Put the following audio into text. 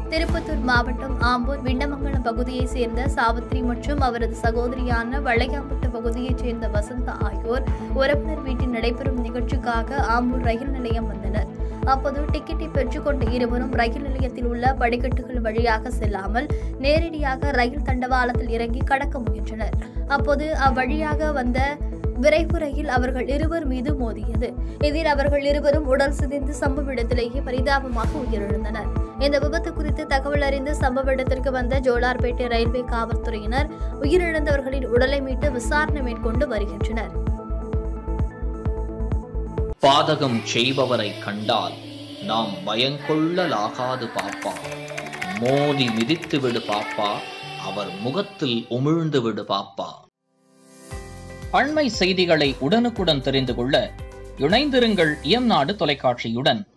திருப்பத்தூர் மாவட்டம் ஆம்பூர் விண்டமங்கலம் பகுதியைச் சேர்ந்த சாவித்ரி மற்றும் அவரது சகோதரியான வளையாம்பட்டு பகுதியைச் சேர்ந்த வசந்தா ஆகியோர் உறவினர் வீட்டில் நடைபெறும் நிகழ்ச்சிக்காக ஆம்பூர் ரயில் நிலையம் வந்தனர் அப்போது டிக்கெட்டை பெற்றுக்கொண்ட இருவரும் ரயில் நிலையத்தில் உள்ள படிக்கட்டுகள் வழியாக செல்லாமல் நேரடியாக ரயில் தண்டவாளத்தில் இறங்கி கடக்க முயன்றனர் அப்போது அவ்வழியாக வந்த விரைவு ரயில் அவர்கள் இருவர் மீது மோதியது இதில் அவர்கள் இருவரும் உடல் சிதைந்து சம்பவ இடத்திலேயே பரிதாபமாக உயிரிழந்தனர் இந்த விபத்து குறித்து தகவல் அறிந்து சம்பவ இடத்திற்கு வந்த ஜோலார்பேட்டை ரயில்வே காவல்துறையினர் உயிரிழந்தவர்களின் உடலை மீட்டு விசாரணை மேற்கொண்டு வருகின்றனர் பாதகம் செய்பவரை கண்டால் நாம் பயங்கொள்ளலாகாது பாப்பா மோதி மிதித்து விடு பாப்பா அவர் முகத்தில் உமிழ்ந்து விடு பாப்பா அண்மை செய்திகளை உடனுக்குடன் தெரிந்து கொள்ள இணைந்திருங்கள் இயம்நாடு தொலைக்காட்சியுடன்